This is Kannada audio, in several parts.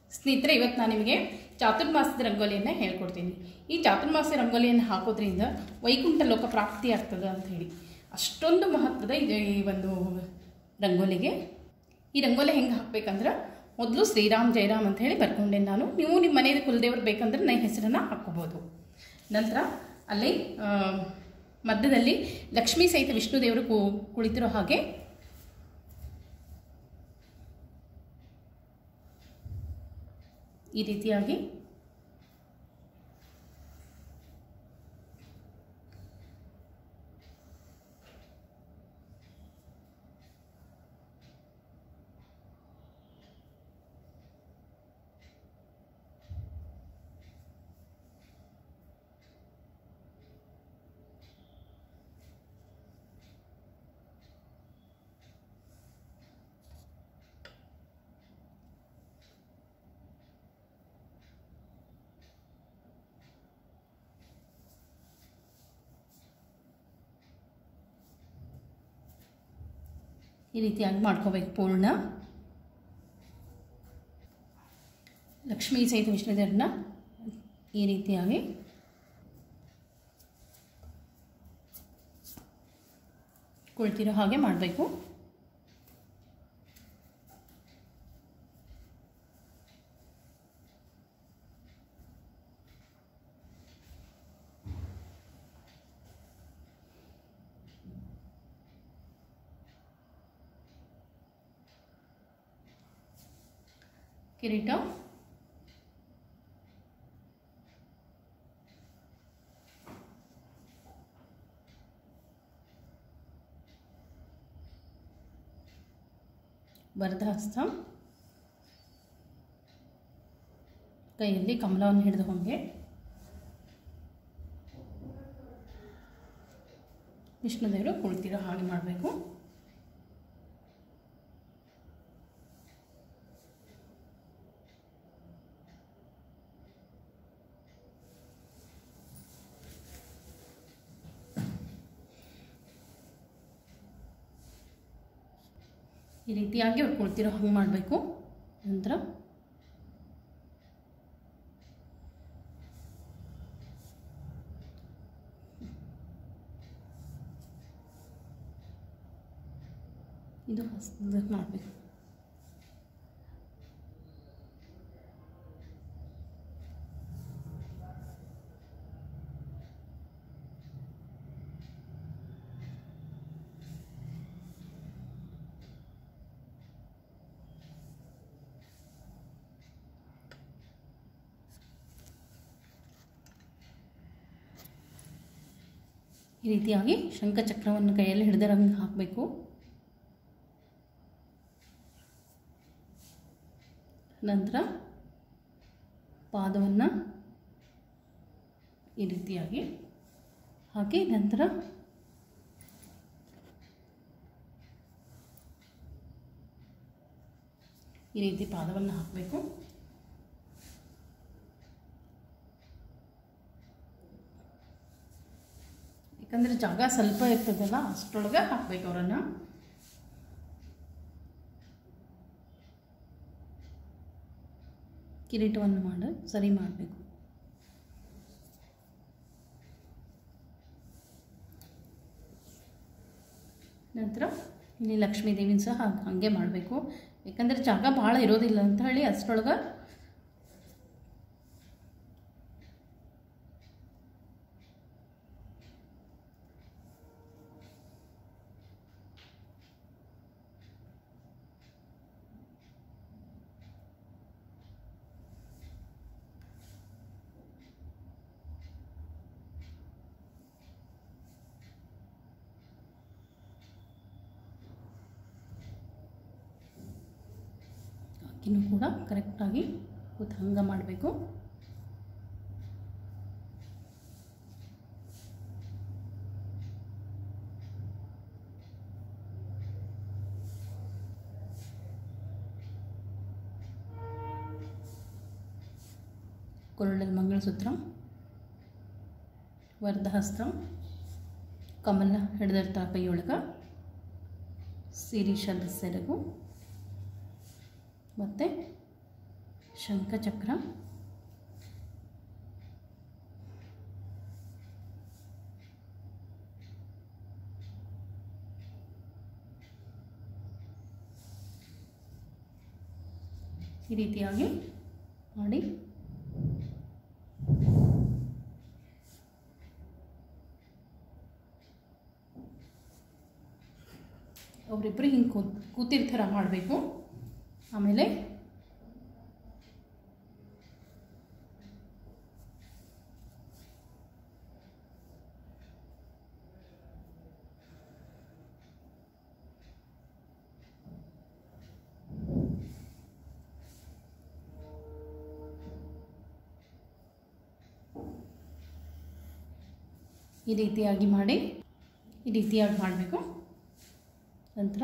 ಸ್ನೇಹಿತರೆ ಇವತ್ತು ನಾನು ನಿಮಗೆ ಚಾತುರ್ಮಾಸದ ರಂಗೋಲಿಯನ್ನು ಹೇಳ್ಕೊಡ್ತೀನಿ ಈ ಚಾತುರ್ಮಾಸ ರಂಗೋಲಿಯನ್ನು ಹಾಕೋದ್ರಿಂದ ವೈಕುಂಠ ಲೋಕ ಪ್ರಾಪ್ತಿ ಆಗ್ತದೆ ಅಂತ ಹೇಳಿ ಅಷ್ಟೊಂದು ಮಹತ್ವದ ಇದೆ ಈ ಒಂದು ರಂಗೋಲಿಗೆ ಈ ರಂಗೋಲಿ ಹೆಂಗೆ ಹಾಕ್ಬೇಕಂದ್ರೆ ಮೊದಲು ಶ್ರೀರಾಮ್ ಜಯರಾಮ್ ಅಂತ ಹೇಳಿ ಬರ್ಕೊಂಡೆ ನಾನು ನೀವು ನಿಮ್ಮ ಮನೆಯ ಕುಲದೇವ್ರು ಬೇಕಂದ್ರೆ ನನ್ನ ಹೆಸರನ್ನು ಹಾಕ್ಕೋಬೋದು ನಂತರ ಅಲ್ಲಿ ಆ, ಮಧ್ಯದಲ್ಲಿ ಲಕ್ಷ್ಮೀ ಸಹಿತ ವಿಷ್ಣು ದೇವರು ಕು ಕುಳಿತಿರೋ ಹಾಗೆ ಈ ರೀತಿಯಾಗಿ ಈ ರೀತಿಯಾಗಿ ಮಾಡ್ಕೋಬೇಕು ಪೂರ್ಣ ಲಕ್ಷ್ಮೀ ಸಹಿತ ವಿಷ್ಣುದೇವ್ರನ್ನ ಈ ರೀತಿಯಾಗಿ ಕುಳಿತಿರೋ ಹಾಗೆ ಮಾಡಬೇಕು ಕಿರೀಟ ವರದಹಸ್ತ ಕೈಯಲ್ಲಿ ಕಮಲವನ್ನು ಹಿಡಿದು ಹಾಗೆ ವಿಷ್ಣುದೇವರು ಕುಳಿತಿರೋ ಹಾಗೆ ಮಾಡಬೇಕು ಈ ರೀತಿಯಾಗಿ ಅವ್ರು ಕುಳಿತಿರೋ ಹಂಗೆ ಮಾಡಬೇಕು ನಂತರ ಇದು ಹೊಸದು ಮಾಡಬೇಕು ಈ ರೀತಿಯಾಗಿ ಶಂಖಚಕ್ರವನ್ನು ಕೈಯಲ್ಲಿ ಹಿಡಿದರಂಗೆ ಹಾಕಬೇಕು ನಂತರ ಪಾದವನ್ನು ಈ ರೀತಿಯಾಗಿ ಹಾಕಿ ನಂತರ ಈ ರೀತಿ ಪಾದವನ್ನು ಹಾಕಬೇಕು ಯಾಕಂದರೆ ಜಾಗ ಸ್ವಲ್ಪ ಇರ್ತದಲ್ಲ ಅಷ್ಟರೊಳಗೆ ಹಾಕ್ಬೇಕು ಅವರನ್ನು ಕಿರೀಟವನ್ನು ಮಾಡಿ ಸರಿ ಮಾಡಬೇಕು ನಂತರ ಇಲ್ಲಿ ಲಕ್ಷ್ಮೀ ದೇವಿನ ಸಹ ಹಾಗ್- ಹಾಗೆ ಮಾಡಬೇಕು ಯಾಕಂದರೆ ಜಾಗ ಭಾಳ ಇರೋದಿಲ್ಲ ಅಂತ ಹೇಳಿ ಅಷ್ಟರೊಳಗೆ ಅಕ್ಕಿನೂ ಕೂಡ ಕರೆಕ್ಟಾಗಿ ಕೂತು ಹಂಗೆ ಮಾಡಬೇಕು ಕೊರಳಲ್ಲಿ ಮಂಗಳಸೂತ್ರ ವರದಹಸ್ತ ಕಮಲ ಹಿಡಿದಿರ್ತಾ ಕೈಯೊಳಗೆ ಸಿರಿಶದ ಸೆರಗು ಮತ್ತು ಶಂಖಚಕ್ರ ಈ ರೀತಿಯಾಗಿ ಮಾಡಿ ಅವರಿಬ್ಬರು ಹಿಂಗೆ ಕೂತ್ ಕೂತಿರ್ ಥರ ಮಾಡಬೇಕು ಆಮೇಲೆ ಈ ರೀತಿಯಾಗಿ ಮಾಡಿ ಈ ರೀತಿಯಾಗಿ ಮಾಡಬೇಕು ನಂತರ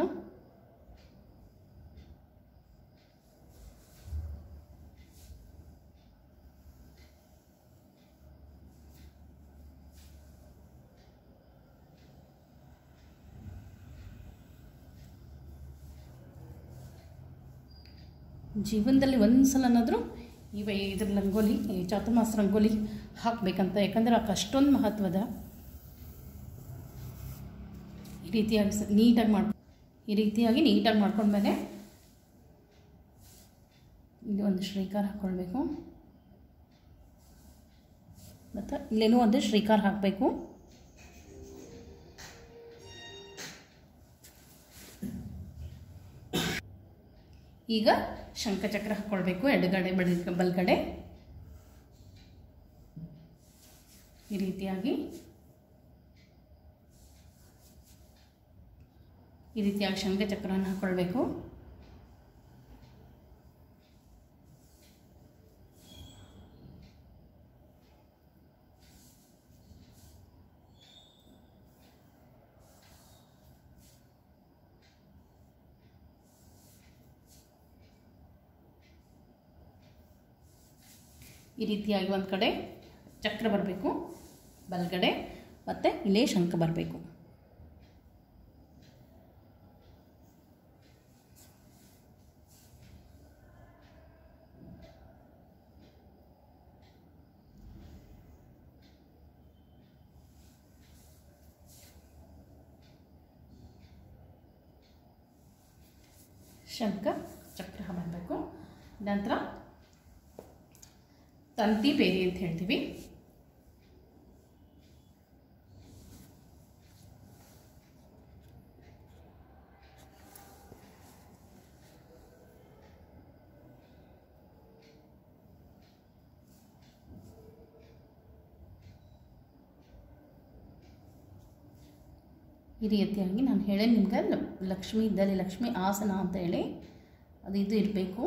ಜೀವನದಲ್ಲಿ ಒಂದು ಸಲನಾದರೂ ಇವ ಇದ್ರ ರಂಗೋಲಿ ಈ ಚಾತುರ್ಮಾಸ ರಂಗೋಲಿ ಹಾಕಬೇಕಂತ ಯಾಕಂದ್ರೆ ಅದಕ್ಕೆ ಅಷ್ಟೊಂದು ಮಹತ್ವದ ಈ ರೀತಿಯಾಗಿ ಸ ನೀಟಾಗಿ ಮಾಡಿ ಈ ರೀತಿಯಾಗಿ ನೀಟಾಗಿ ಮಾಡ್ಕೊಂಡ್ಮೇಲೆ ಇಲ್ಲಿ ಒಂದು ಶ್ರೀಕಾರ ಹಾಕ್ಕೊಳ್ಬೇಕು ಮತ್ತು ಇಲ್ಲೇನೂ ಒಂದು ಶ್ರೀಕಾರ ಹಾಕಬೇಕು ಈಗ ಶಂಖಚಕ್ರ ಹಾಕ್ಕೊಳ್ಬೇಕು ಎಡಗಡೆ ಬಡ ಬಲಗಡೆ ಈ ರೀತಿಯಾಗಿ ಈ ರೀತಿಯಾಗಿ ಶಂಖಚಕ್ರನ ಹಾಕ್ಕೊಳ್ಬೇಕು ಈ ರೀತಿಯಾಗಿ ಒಂದು ಕಡೆ ಚಕ್ರ ಬರಬೇಕು ಬಲಗಡೆ ಮತ್ತು ಇಲ್ಲೇ ಶಂಖ ಬರಬೇಕು ಶಂಖ ಚಕ್ರ ಬರಬೇಕು ನಂತರ ತಂತಿ ಬೇರೆ ಅಂತ ಹೇಳ್ತೀವಿ ಈ ರೀತಿಯಾಗಿ ನಾನು ಹೇಳೇ ನಿಮ್ಗೆ ಲಕ್ಷ್ಮಿ ಇದ್ದಲ್ಲಿ ಲಕ್ಷ್ಮಿ ಆಸನ ಅಂತ ಹೇಳಿ ಅದು ಇದು ಇರಬೇಕು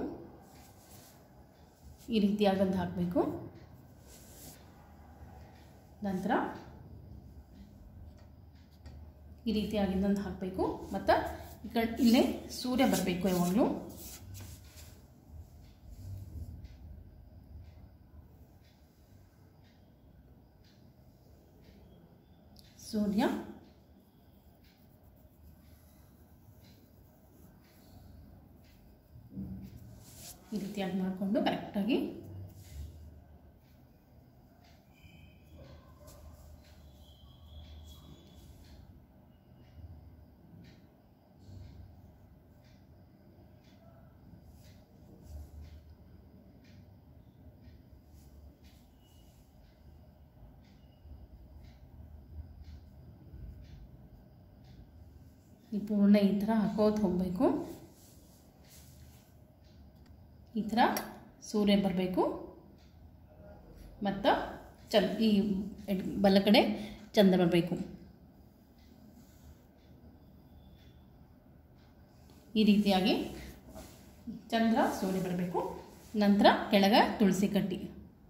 ಈ ರೀತಿಯಾಗಂದು ಹಾಕಬೇಕು ನಂತರ ಈ ರೀತಿಯಾಗಿಂದಂದು ಹಾಕಬೇಕು ಮತ್ತು ಈ ಕಡೆ ಇಲ್ಲೇ ಸೂರ್ಯ ಬರಬೇಕು ಯಾವಾಗಲೂ ಸೂರ್ಯ ಈ ರೀತಿಯಾಗಿ ಮಾಡಿಕೊಂಡು ಕರೆಕ್ಟಾಗಿ ಈ ಪೂರ್ಣ ಈ ಥರ ಹಾಕೋತ ಹೋಗಬೇಕು ಈ ಥರ ಸೂರ್ಯ ಬರಬೇಕು ಮತ್ತು ಚಂದ ಈ ಎಡ್ ಬಲ ಕಡೆ ಚಂದ್ರ ಬರಬೇಕು ಈ ರೀತಿಯಾಗಿ ಚಂದ್ರ ಸೂರ್ಯ ಬರಬೇಕು ನಂತರ ಕೆಳಗ ತುಳಸಿ ಕಟ್ಟಿ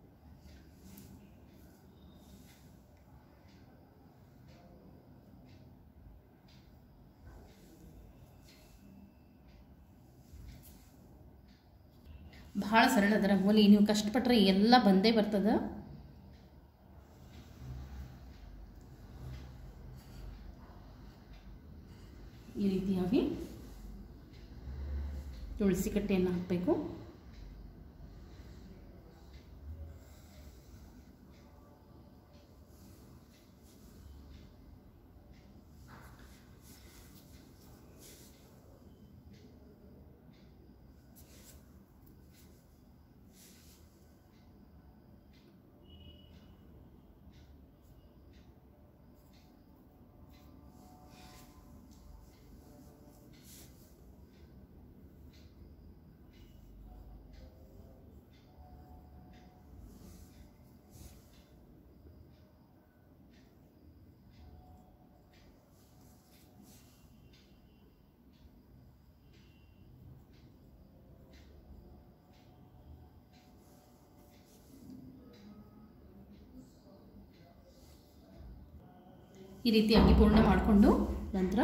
ಭಾಳ ಸರಳ ಅದ ರಂಗೋಲಿ ನೀವು ಕಷ್ಟಪಟ್ಟರೆ ಎಲ್ಲ ಬಂದೇ ಬರ್ತದೆ ಈ ರೀತಿಯಾಗಿ ತುಳಸಿ ಕಟ್ಟೆಯನ್ನು ಹಾಕಬೇಕು ಈ ರೀತಿಯಾಗಿ ಪೂರ್ಣ ಮಾಡಿಕೊಂಡು ನಂತರ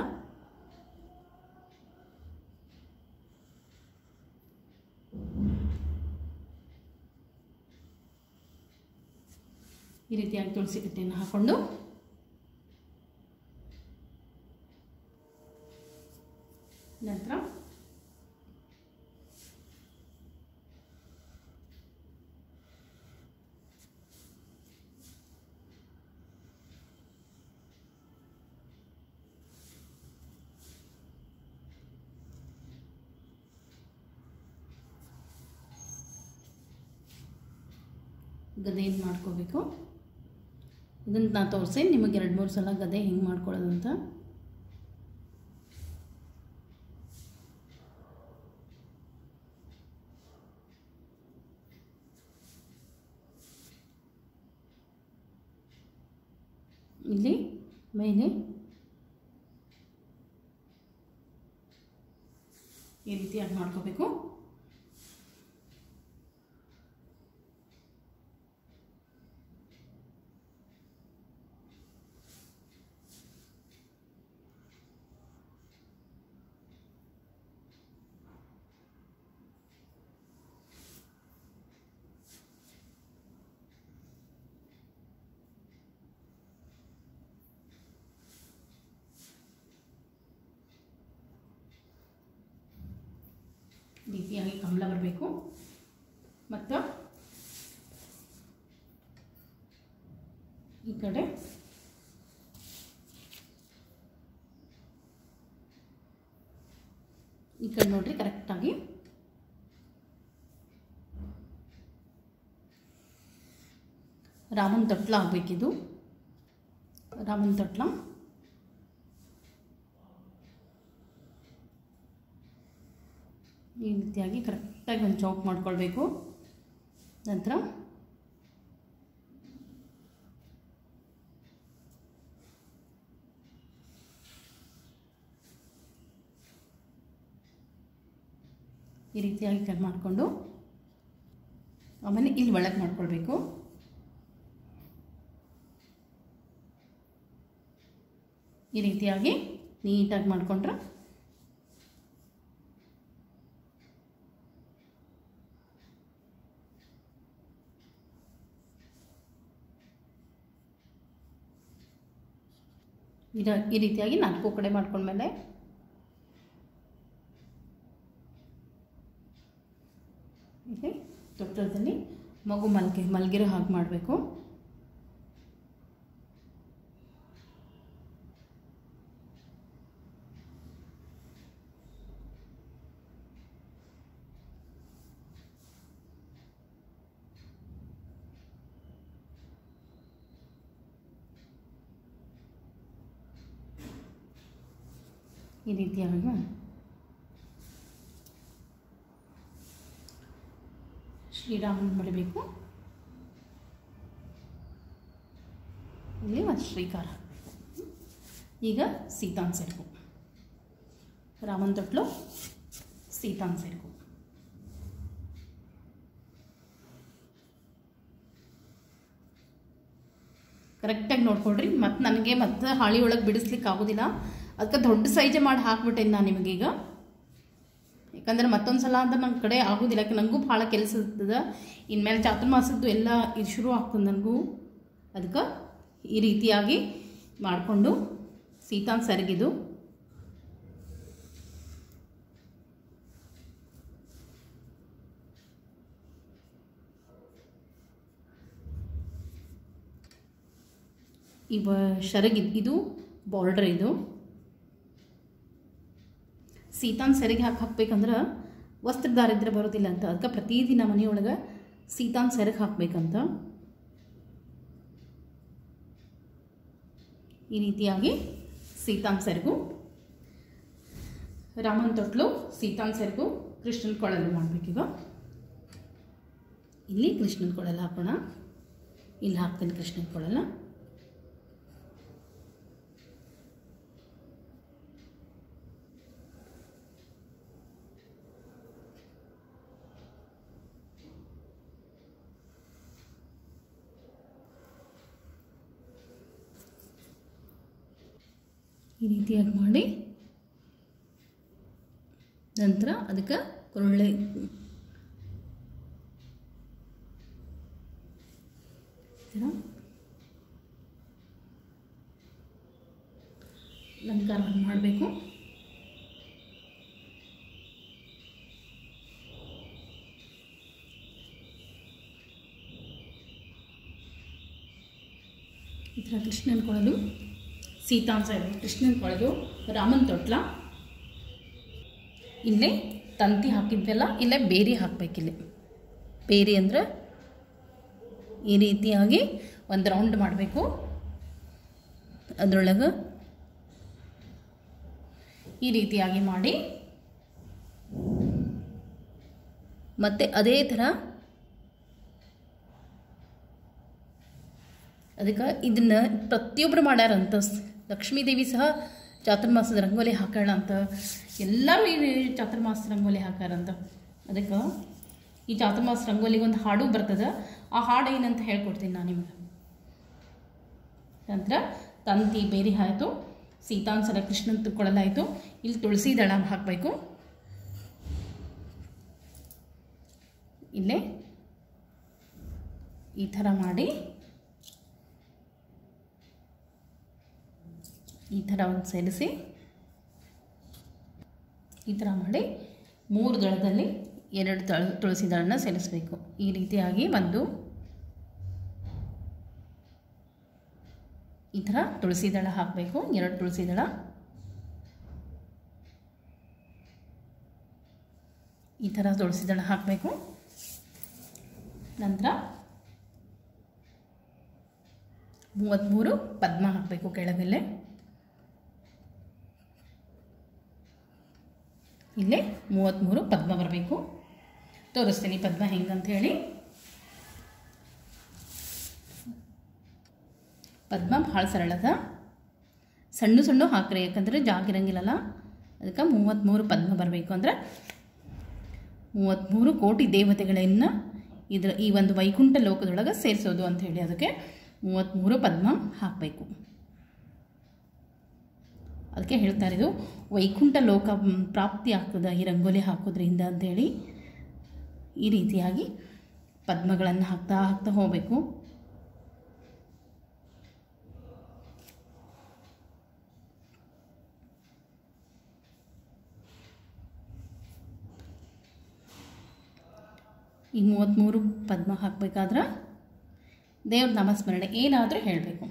ಈ ರೀತಿಯಾಗಿ ತುಳಸಿ ಕಟ್ಟೆಯನ್ನು ಹಾಕ್ಕೊಂಡು ನಂತರ ಗದೆಯನ್ನು ಮಾಡ್ಕೋಬೇಕು ಇದನ್ನು ನಾನು ತೋರಿಸಿ ನಿಮಗೆ ಎರಡು ಮೂರು ಸಲ ಗದೆ ಹೆಂಗೆ ಮಾಡ್ಕೊಳ್ಳೋದು ಅಂತ ಇಲ್ಲಿ ಮೇಲೆ ಈ ರೀತಿಯಾಗಿ ಮಾಡ್ಕೋಬೇಕು ರೀತಿಯಾಗಿ ಕಮಲ ಬರಬೇಕು ಮತ್ತು ಈ ಕಡೆ ಈ ಕಡೆ ನೋಡ್ರಿ ಕರೆಕ್ಟಾಗಿ ರಾಮನ ತೊಟ್ಲ ಆಗಬೇಕಿದು ರಾಮನ ತೊಟ್ಲ ಈ ರೀತಿಯಾಗಿ ಕರೆಕ್ಟಾಗಿ ಒಂದು ಚೌಕ್ ಮಾಡ್ಕೊಳ್ಬೇಕು ನಂತರ ಈ ರೀತಿಯಾಗಿ ಕಟ್ ಮಾಡಿಕೊಂಡು ಆಮೇಲೆ ಇಲ್ಲಿ ಒಳಗೆ ಮಾಡ್ಕೊಳ್ಬೇಕು ಈ ರೀತಿಯಾಗಿ ನೀಟಾಗಿ ಮಾಡಿಕೊಂಡ್ರೆ ಇದ ಈ ರೀತಿಯಾಗಿ ನಾಲ್ಕು ಕಡೆ ಮಾಡ್ಕೊಂಡ್ಮೇಲೆ ಇಲ್ಲಿ ತೊಟ್ಟದಲ್ಲಿ ಮಗು ಮಲ್ಗೆ ಮಲ್ಗಿರೋ ಹಾಗೆ ಮಾಡಬೇಕು ಈ ರೀತಿಯಾಗಿ ಶ್ರೀರಾಮನ ಬಳಿಬೇಕು ಇಲ್ಲಿ ಒಂದು ಶ್ರೀಕಾರ ಹಾಕ್ಬೇಕು. ಈಗ ಸೀತಾನ್ ಸೆರಗು ರಾಮನ ತೊಟ್ಲು ಸೀತಾನ್ ಸೆರಗು ಕರೆಕ್ಟಾಗಿ ನೋಡ್ಕೊಳ್ರಿ ಮತ್ತು ನನಗೆ ಮತ್ತೆ ಹಾಳಿ ಒಳಗೆ ಬಿಡಿಸ್ಲಿಕ್ಕೆ ಆಗೋದಿಲ್ಲ ಅದಕ್ಕೆ ದೊಡ್ಡ ಸೈಜೇ ಮಾಡಿ ಹಾಕ್ಬಿಟ್ಟೇನೆ ನಾನು ನಿಮಗೀಗ ಯಾಕಂದ್ರೆ ಮತ್ತೊಂದು ಸಲ ಅಂತ ನನ್ನ ಕಡೆ ಆಗೋದಿಲ್ಲ ಯಾಕೆ ನನಗೂ ಭಾಳ ಕೆಲಸ ಇರ್ತದೆ ಇನ್ಮೇಲೆ ಚಾತುರ್ಮಾಸದ್ದು ಎಲ್ಲ ಇದು ಶುರು ಆಗ್ತದೆ ನನಗೂ ಅದಕ್ಕೆ ಈ ರೀತಿಯಾಗಿ ಮಾಡಿಕೊಂಡು ಸೀತಾನ್ ಸೆರಗಿದು ಇವ ಶರಗ್ ಇದ್- ಇದು ಬಾರ್ಡ್ರ್ ಇದು ಸೀತಾನ್ ಸೆರಗಿ ಹಾಕಿ ಹಾಕ್ಬೇಕಂದ್ರೆ ವಸ್ತ್ರ ದಾರಿದ್ರ್ಯ ಬರೋದಿಲ್ಲ ಅಂತ ಅದಕ್ಕೆ ಪ್ರತಿದಿನ ಮನೆಯೊಳಗೆ ಸೀತಾನ್ ಸೆರಗಿ ಹಾಕಬೇಕಂತ ಈ ರೀತಿಯಾಗಿ ಸೀತಾನ್ ಸೆರಗು ರಾಮನ್ ತೊಟ್ಲು ಸೀತಾನ್ ಸೆರಗು ಕೃಷ್ಣನ ಕೊಳಲು ಮಾಡಬೇಕೀಗ ಇಲ್ಲಿ ಕೃಷ್ಣನ ಕೊಳಲು ಹಾಕೋಣ ಇಲ್ಲಿ ಹಾಕ್ತೀನಿ ಕೃಷ್ಣನ ಕೊಳಲ ಈ ರೀತಿಯಾಗಿ ಮಾಡಿ ನಂತರ ಅದಕ್ಕೆ ಕೊರಳೆ ಈ ಥರ ಅಲಂಕಾರವನ್ನು ಮಾಡಬೇಕು ಈ ಥರ ಕೃಷ್ಣನ ಕೊಳಲು ಸೀತಾನ್ ಸೈಡ್ ಕೃಷ್ಣನ ಕೊಳಲು ರಾಮನ ತೊಟ್ಲ ಇಲ್ಲೇ ತಂತಿ ಹಾಕಿದ್ವಲ್ಲ ಇಲ್ಲೇ ಬೇರೆ ಹಾಕಬೇಕಿಲ್ಲಿ ಬೇರೆ ಅಂದರೆ ಈ ರೀತಿಯಾಗಿ ಒಂದು ರೌಂಡ್ ಮಾಡಬೇಕು ಅದರೊಳಗೆ ಈ ರೀತಿಯಾಗಿ ಮಾಡಿ ಮತ್ತು ಅದೇ ಥರ ಅದಕ್ಕೆ ಇದನ್ನು ಪ್ರತಿಯೊಬ್ಬರು ಮಾಡ್ಯಾರಂತ ಸ್- ಲಕ್ಷ್ಮೀದೇವಿ ಸಹ ಚಾತುರ್ಮಾಸದ ರಂಗೋಲಿ ಹಾಕೋಣ ಅಂತ ಎಲ್ಲರೂ ಈ ಚಾತುರ್ಮಾಸ ರಂಗೋಲಿ ಹಾಕಾರಂತ ಅದಕ್ಕೆ ಈ ಚಾತುರ್ಮಾಸ ರಂಗೋಲಿಗೆ ಒಂದು ಹಾಡು ಬರ್ತದೆ ಆ ಹಾಡು ಏನಂತ ಹೇಳ್ಕೊಡ್ತೀನಿ ನಾನು ನಿಮಗೆ ನಂತರ ತಂತಿ ಬೇರೆ ಆಯಿತು ಸೀತಾನ್ಸರ ಕೃಷ್ಣನ್ ತುಳ್ಕೊಳ್ಳಲಾಯಿತು ಇಲ್ಲಿ ತುಳಸಿ ದಳ ಹಾಕಬೇಕು ಇಲ್ಲೇ ಈ ಥರ ಮಾಡಿ ಈ ಥರ ಒಂದು ಸೇರಿಸಿ ಈ ಥರ ಮಾಡಿ ಮೂರು ದಳದಲ್ಲಿ ಎರಡು ದಳ ತುಳಸಿ ದಳನ ಸೇರಿಸಬೇಕು ಈ ರೀತಿಯಾಗಿ ಒಂದು ಈ ಥರ ತುಳಸಿ ದಳ ಹಾಕಬೇಕು ಎರಡು ತುಳಸಿ ದಳ ಈ ಥರ ತುಳಸಿ ದಳ ಹಾಕಬೇಕು ನಂತರ ಮೂವತ್ತ್ಮೂರು ಪದ್ಮ ಹಾಕಬೇಕು ಕೆಳಗಲ್ಲೇ ಇಲ್ಲೇ ಮೂವತ್ತ್ಮೂರು ಪದ್ಮ ಬರಬೇಕು ತೋರಿಸ್ತೀನಿ ಪದ್ಮ ಹೆಂಗಂತ ಹೇಳಿ ಪದ್ಮ ಭಾಳ ಸರಳದ ಸಣ್ಣ ಸಣ್ಣ ಹಾಕ್ರಿ ಯಾಕಂದರೆ ಜಾಗ ಇರಂಗಿಲ್ಲಲ್ಲ ಅದಕ್ಕೆ ಮೂವತ್ತ್ಮೂರು ಪದ್ಮ ಬರಬೇಕು ಅಂದ್ರೆ ಮೂವತ್ತ್ಮೂರು ಕೋಟಿ ದೇವತೆಗಳನ್ನು ಇದರ ಈ ಒಂದು ವೈಕುಂಠ ಲೋಕದೊಳಗೆ ಸೇರಿಸೋದು ಅಂತ ಹೇಳಿ ಅದಕ್ಕೆ ಮೂವತ್ತ್ಮೂರು ಪದ್ಮ ಹಾಕಬೇಕು ಅದಕ್ಕೆ ಹೇಳ್ತಾರೆ ಇದು ವೈಕುಂಠ ಲೋಕ ಮ್, ಪ್ರಾಪ್ತಿ ಆಗ್ತದೆ ಈ ರಂಗೋಲಿ ಹಾಕೋದ್ರಿಂದ ಅಂಥೇಳಿ ಈ ರೀತಿಯಾಗಿ ಪದ್ಮಗಳನ್ನು ಹಾಕ್ತಾ ಹಾಕ್ತಾ ಹೋಗಬೇಕು ಈ ಮೂವತ್ತ್ಮೂರು ಪದ್ಮ ಹಾಕಬೇಕಾದ್ರೆ ದೇವ್ರ ನಾಮಸ್ಮರಣೆ ಏನಾದರೂ ಹೇಳಬೇಕು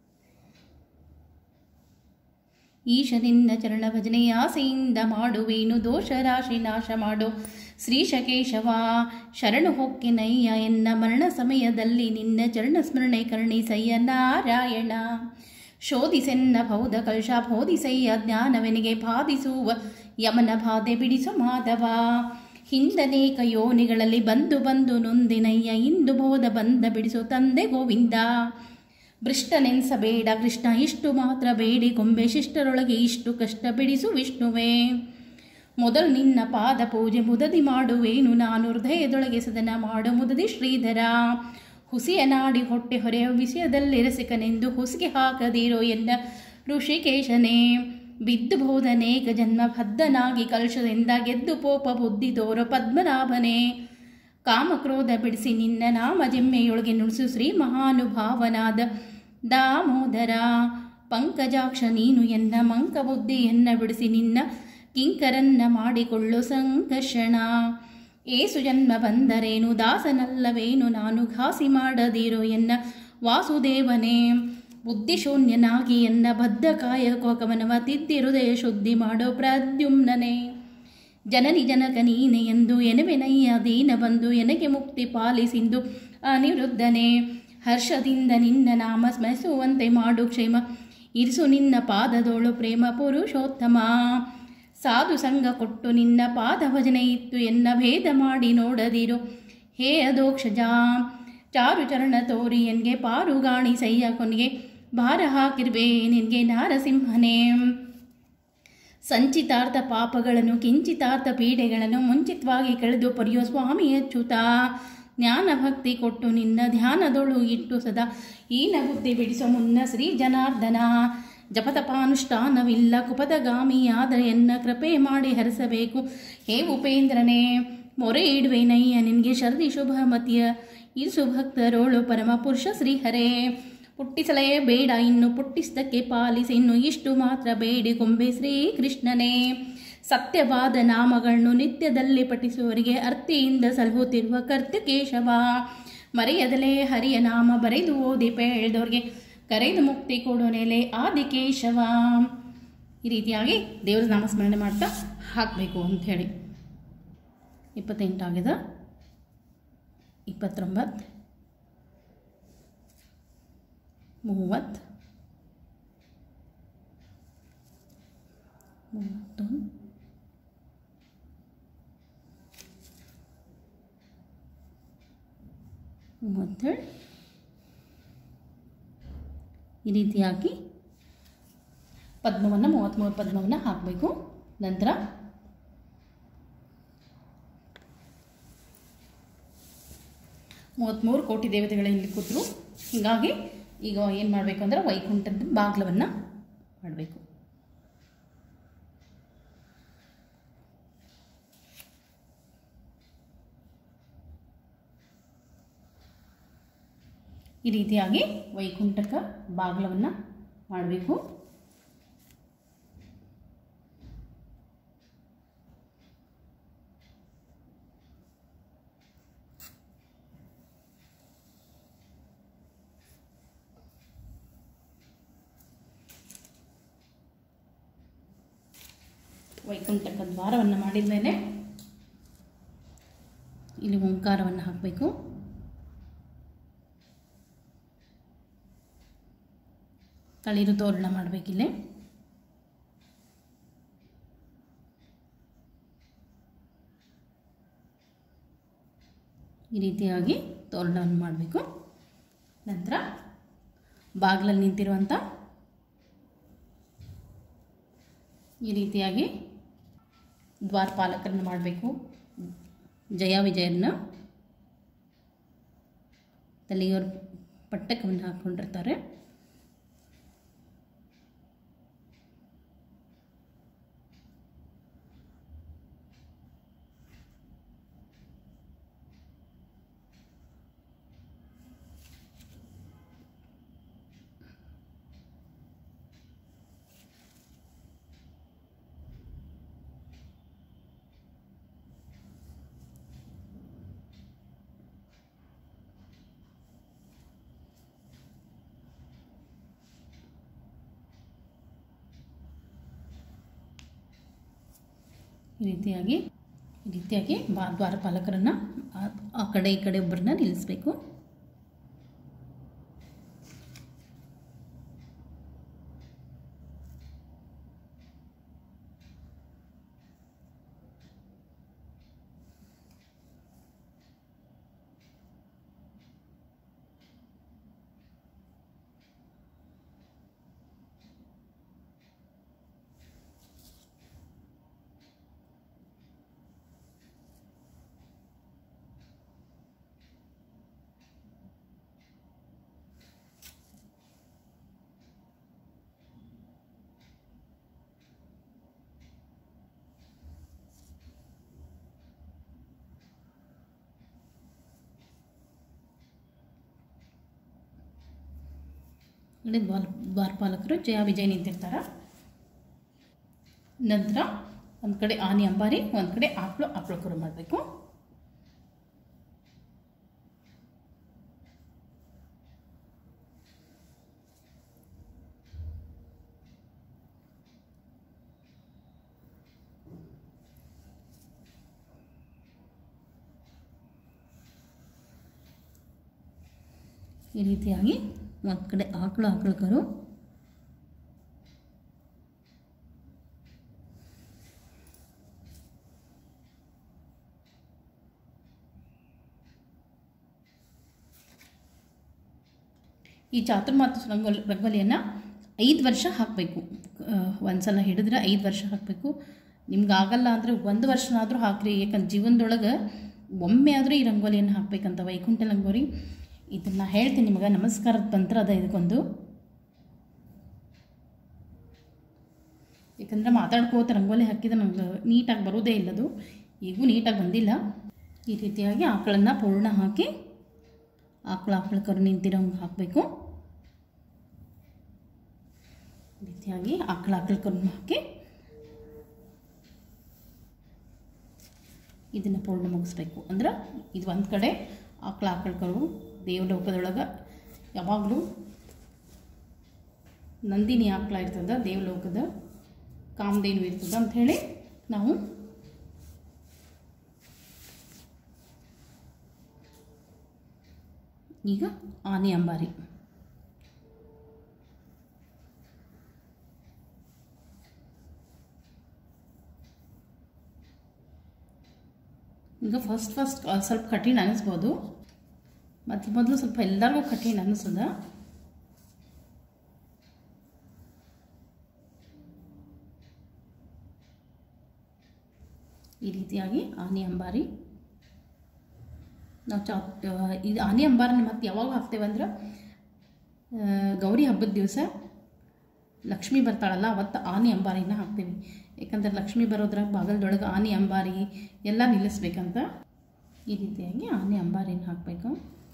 ಈಶನಿನ್ನ ಚರಣ ಭಜನೆಯ ಆಸೆಯಿಂದ ಮಾಡುವೇನು ದೋಷ ರಾಶಿ ನಾಶ ಮಾಡು ಶ್ರೀಶಕೇಶವ ಶರಣು ಹೊಕ್ಕಿನಯ್ಯ ಎನ್ನ ಮರಣ ಸಮಯದಲ್ಲಿ ನಿನ್ನ ಚರಣ ಸ್ಮರಣೆ ಕರುಣಿಸಯ್ಯ ನಾರಾಯಣ ಶೋಧಿಸೆನ್ನ ಭೌದ ಕಲ್ಶ ಬೋಧಿಸಯ್ಯ ಜ್ಞಾನವೆನಿಗೆ ಬಾಧಿಸುವ ಯಮನ ಬಾಧೆ ಬಿಡಿಸು ಮಾಧವ ಹಿಂದನೇಕ ಯೋನಿಗಳಲ್ಲಿ ಬಂದು ಬಂದು ನೊಂದಿನಯ್ಯ ಇಂದು ಬೋಧ ಬಂದ ಬಿಡಿಸು ತಂದೆ ಗೋವಿಂದ ಭೃಷ್ಟನೆನ್ಸಬೇಡ ಕೃಷ್ಣ ಇಷ್ಟು ಮಾತ್ರ ಬೇಡಿ ಕೊಂಬೆ ಶಿಷ್ಟರೊಳಗೆ ಇಷ್ಟು ಕಷ್ಟ ಬಿಡಿಸು ವಿಷ್ಣುವೇ ಮೊದಲು ನಿನ್ನ ಪಾದ ಪೂಜೆ ಮುದದಿ ಮಾಡುವೇನು ನಾನು ಹೃದಯದೊಳಗೆ ಸದನ ಮಾಡು ಮುದದಿ ಶ್ರೀಧರ ಹುಸಿಯ ನಾಡಿ ಹೊಟ್ಟೆ ಹೊರೆಯ ವಿಷಯದಲ್ಲಿ ರಸಿಕನೆಂದು ಹುಸಿಗೆ ಹಾಕದಿರೋ ಎನ್ನ ಋಷಿಕೇಶನೇ ಬಿದ್ದು ಬೋಧನೇಕ ಜನ್ಮ ಬದ್ಧನಾಗಿ ಕಲಶದಿಂದ ಗೆದ್ದು ಪೋಪ ಬುದ್ಧಿ ತೋರ ಪದ್ಮನಾಭನೇ ಕಾಮಕ್ರೋಧ ಬಿಡಿಸಿ ನಿನ್ನ ನಾಮ ಜೆಮ್ಮೆಯೊಳಗೆ ನುಡಿಸು ಶ್ರೀ ಮಹಾನುಭಾವನಾದ ದಾಮೋದರ ಪಂಕಜಾಕ್ಷ ನೀನು ಎನ್ನ ಮಂಕ ಬುದ್ಧಿಯನ್ನ ಬಿಡಿಸಿ ನಿನ್ನ ಕಿಂಕರನ್ನ ಮಾಡಿಕೊಳ್ಳು ಸಂಕರ್ಷಣ ಏಸು ಜನ್ಮ ಬಂದರೇನು ದಾಸನಲ್ಲವೇನು ನಾನು ಘಾಸಿ ಮಾಡದಿರೋ ಎನ್ನ ವಾಸುದೇವನೇ ಬುದ್ಧಿಶೂನ್ಯನಾಗಿ ಎನ್ನ ಬದ್ಧ ಕಾಯ ಕೋಕವನವ ತಿದ್ದಿ ಹೃದಯ ಶುದ್ಧಿ ಮಾಡೋ ಪ್ರದ್ಯುಮ್ನನೇ ಜನನಿ ಜನಕ ನೀನೆ ಎಂದು ಎನವೆನಯ್ಯ ದೀನ ಬಂದು ಎನಗೆ ಮುಕ್ತಿ ಪಾಲಿಸಿಂದು ಅನಿರುದ್ಧನೇ ಹರ್ಷದಿಂದ ನಿನ್ನ ನಾಮ ಸ್ಮರಿಸುವಂತೆ ಮಾಡು ಕ್ಷೇಮ ಇರಿಸು ನಿನ್ನ ಪಾದದೋಳು ಪ್ರೇಮ ಪುರುಷೋತ್ತಮ ಸಾಧು ಸಂಘ ಕೊಟ್ಟು ನಿನ್ನ ಪಾದ ಭಜನೆ ಇತ್ತು ಎನ್ನ ಭೇದ ಮಾಡಿ ನೋಡದಿರು ಹೇ ಅದೋಕ್ಷಜ ಚಾರು ಚರಣ ತೋರಿ ಎನ್ಗೆ ಪಾರುಗಾಣಿ ಸಯ್ಯ ಕೊನೆಗೆ ಭಾರ ಹಾಕಿರ್ಬೇ ನಿನ್ಗೆ ನಾರಸಿಂಹನೇ ಸಂಚಿತಾರ್ಥ ಪಾಪಗಳನ್ನು ಕಿಂಚಿತಾರ್ಥ ಪೀಡೆಗಳನ್ನು ಮುಂಚಿತವಾಗಿ ಕಳೆದು ಪಡೆಯೋ ಸ್ವಾಮಿ ಅಚ್ಯುತ ಜ್ಞಾನ ಭಕ್ತಿ ಕೊಟ್ಟು ನಿನ್ನ ಧ್ಯಾನದೊಳು ಇಟ್ಟು ಸದಾ ಈನ ಬುದ್ಧಿ ಬಿಡಿಸೋ ಮುನ್ನ ಶ್ರೀ ಜನಾರ್ದನ ಜಪತಪಾನುಷ್ಠಾನವಿಲ್ಲ ಕುಪದಗಾಮಿಯಾದ ಎನ್ನ ಕೃಪೆ ಮಾಡಿ ಹರಿಸಬೇಕು ಹೇ ಉಪೇಂದ್ರನೇ ಮೊರೆ ಇಡುವೆನಯ್ಯ ನಿನಗೆ ಶರದಿ ಶುಭ ಮತಿಯ ಈ ಸುಭಕ್ತರೋಳು ಪರಮ ಪುರುಷ ಶ್ರೀಹರೇ ಪುಟ್ಟಿಸಲೇ ಬೇಡ ಇನ್ನು ಪುಟ್ಟಿಸಿದಕ್ಕೆ ಪಾಲಿಸಿ ಇನ್ನು ಇಷ್ಟು ಮಾತ್ರ ಬೇಡಿ ಗೊಂಬೆ ಶ್ರೀಕೃಷ್ಣನೇ ಸತ್ಯವಾದ ನಾಮಗಳನ್ನು ನಿತ್ಯದಲ್ಲಿ ಪಠಿಸುವವರಿಗೆ ಅರ್ಥಿಯಿಂದ ಸಲಹುತ್ತಿರುವ ಕರ್ತ ಕೇಶವ ಮರೆಯದಲೇ ಹರಿಯ ನಾಮ ಬರೆದು ಓದಿ ಪೇಳ್ದವ್ರಿಗೆ ಕರೆದು ಮುಕ್ತಿ ಕೊಡೋ ನೆಲೆ ಆದಿಕೇಶವ ಈ ರೀತಿಯಾಗಿ ದೇವರ ನಾಮಸ್ಮರಣೆ ಮಾಡ್ತಾ ಹಾಕಬೇಕು ಅಂಥೇಳಿ ಇಪ್ಪತ್ತೆಂಟಾಗಿದೆ ಇಪ್ಪತ್ತೊಂಬತ್ತು ಮೂವತ್ತು ಮೂವತ್ತೊಂದು ಮೂವತ್ತೇಳು ಈ ರೀತಿಯಾಗಿ ಪದ್ಮವನ್ನು ಮೂವತ್ತ್ಮೂರು ಪದ್ಮವನ್ನು ಹಾಕಬೇಕು ನಂತರ ಮೂವತ್ತ್ಮೂರು ಕೋಟಿ ದೇವತೆಗಳು ಇಲ್ಲಿ ಕೂತರು ಹೀಗಾಗಿ ಈಗ ಏನು ಮಾಡಬೇಕು ಅಂದ್ರೆ ವೈಕುಂಠದ ಬಾಗ್ಲವನ್ನು ಮಾಡಬೇಕು ಈ ರೀತಿಯಾಗಿ ವೈಕುಂಠಕ ಬಾಗ್ಲವನ್ನು ಮಾಡಬೇಕು ವೈಕುಂಠಕ ದ್ವಾರವನ್ನು ಮಾಡಿದ ಮೇಲೆ ಇಲ್ಲಿ ಓಂಕಾರವನ್ನು ಹಾಕಬೇಕು ತಳಿರು ತೋರಣ ಮಾಡಬೇಕಿಲ್ಲಿ ಈ ರೀತಿಯಾಗಿ ತೋರಣವನ್ನು ಮಾಡಬೇಕು ನಂತರ ಬಾಗಿಲಲ್ಲಿ ನಿಂತಿರುವಂಥ ಈ ರೀತಿಯಾಗಿ ದ್ವಾರಪಾಲಕರನ್ನು ಮಾಡಬೇಕು ಜಯ ವಿಜಯನ್ನ ತಲೆಯವ್ರ ಪಟ್ಟಕವನ್ನು ಹಾಕ್ಕೊಂಡಿರ್ತಾರೆ ಈ ರೀತಿಯಾಗಿ ಈ ರೀತಿಯಾಗಿ ಬಾ ದ್ವಾರಪಾಲಕರನ್ನು ಆ- ಆ ಕಡೆ ಈ ಕಡೆ ಒಬ್ಬರನ್ನ ನಿಲ್ಲಿಸಬೇಕು ಇಲ್ಲಿ ದ್ವಾರ ದ್ವಾರಪಾಲಕರು ಜಯ ವಿಜಯ್ ನಿಂತಿರ್ತಾರೆ ನಂತರ ಒಂದು ಕಡೆ ಆನೆ ಅಂಬಾರಿ ಒಂದು ಕಡೆ ಆಕಳು ಆಕಳು ಮಾಡಬೇಕು ಈ ರೀತಿಯಾಗಿ ಒಂದು ಕಡೆ ಆಕಳು ಆಕಳಕರು ಈ ಚಾತುರ್ಮಾತು ರಂಗೋಲಿ ರಂಗೋಲಿಯನ್ನು ಐದು ವರ್ಷ ಹಾಕಬೇಕು ಒಂದು ಸಲ ಹಿಡಿದ್ರೆ ಐದು ವರ್ಷ ಹಾಕಬೇಕು ನಿಮ್ಗೆ ಆಗಲ್ಲ ಅಂದರೆ ಒಂದು ವರ್ಷನಾದರೂ ಹಾಕ್ರಿ ಯಾಕಂದ್ರೆ ಜೀವನದೊಳಗೆ ಒಮ್ಮೆ ಆದರೂ ಈ ರಂಗೋಲಿಯನ್ನು ಹಾಕಬೇಕಂತ ವೈಕುಂಠ ರಂಗೋಲಿ ಇದನ್ನು ಹೇಳ್ತೀನಿ ನಿಮಗೆ ನಮಸ್ಕಾರದ ತಂತ್ರ ಅದ ಇದಕ್ಕೊಂದು ಯಾಕಂದರೆ ಮಾತಾಡ್ಕೋತ ರಂಗೋಲಿ ಹಾಕಿದ್ರೆ ನಂಗೆ ನೀಟಾಗಿ ಬರೋದೇ ಇಲ್ಲದು ಈಗೂ ನೀಟಾಗಿ ಬಂದಿಲ್ಲ ಈ ರೀತಿಯಾಗಿ ಆಕಳನ್ನು ಪೂರ್ಣ ಹಾಕಿ ಆಕಳು ಆಕಳು ಕರು ನಿಂತಿರೋಂಗೆ ಹಾಕಬೇಕು ಈ ರೀತಿಯಾಗಿ ಆಕಳು ಆಕಳು ಕರು ಹಾಕಿ ಇದನ್ನು ಪೂರ್ಣ ಮುಗಿಸ್ಬೇಕು ಅಂದ್ರೆ ಇದು ಒಂದು ಕಡೆ ಆಕಳ ಆಕಳ ಕರು ದೇವಲೋಕದೊಳಗೆ ಯಾವಾಗಲೂ ನಂದಿನಿ ಆಕಳ ಇರ್ತದ ದೇವಲೋಕದ ಕಾಮಧೇನು ಇರ್ತದ ಅಂಥೇಳಿ ನಾವು ಈಗ ಆನೆ ಅಂಬಾರಿ ಈಗ ಫಸ್ಟ್ ಫಸ್ಟ್ ಸ್ವಲ್ಪ ಕಠಿಣ ಅನ್ನಿಸ್ಬೋದು ಮತ್ತು ಮೊದಲು ಸ್ವಲ್ಪ ಎಲ್ಲರಿಗೂ ಕಠಿಣ ಅನ್ನಿಸ್ತದ ಈ ರೀತಿಯಾಗಿ ಆನೆ ಅಂಬಾರಿ ನಾವು ಚಾ ಇದು ಆನೆ ಅಂಬಾರನ್ನ ಮತ್ತೆ ಯಾವಾಗ ಹಾಕ್ತೇವೆ ಅಂದ್ರೆ ಆ, ಗೌರಿ ಹಬ್ಬದ ದಿವಸ ಲಕ್ಷ್ಮಿ ಬರ್ತಾಳಲ್ಲ ಅವತ್ತು ಆನೆ ಅಂಬಾರಿನ ಹಾಕ್ತೀವಿ ಯಾಕಂದ್ರೆ ಲಕ್ಷ್ಮಿ ಬರೋದ್ರಾಗ ಬಾಗಲದೊಳಗೆ ಆನೆ ಅಂಬಾರಿ ಎಲ್ಲ ನಿಲ್ಲಿಸ್ಬೇಕಂತ ಈ ರೀತಿಯಾಗಿ ಆನೆ ಅಂಬಾರಿನ ಹಾಕಬೇಕು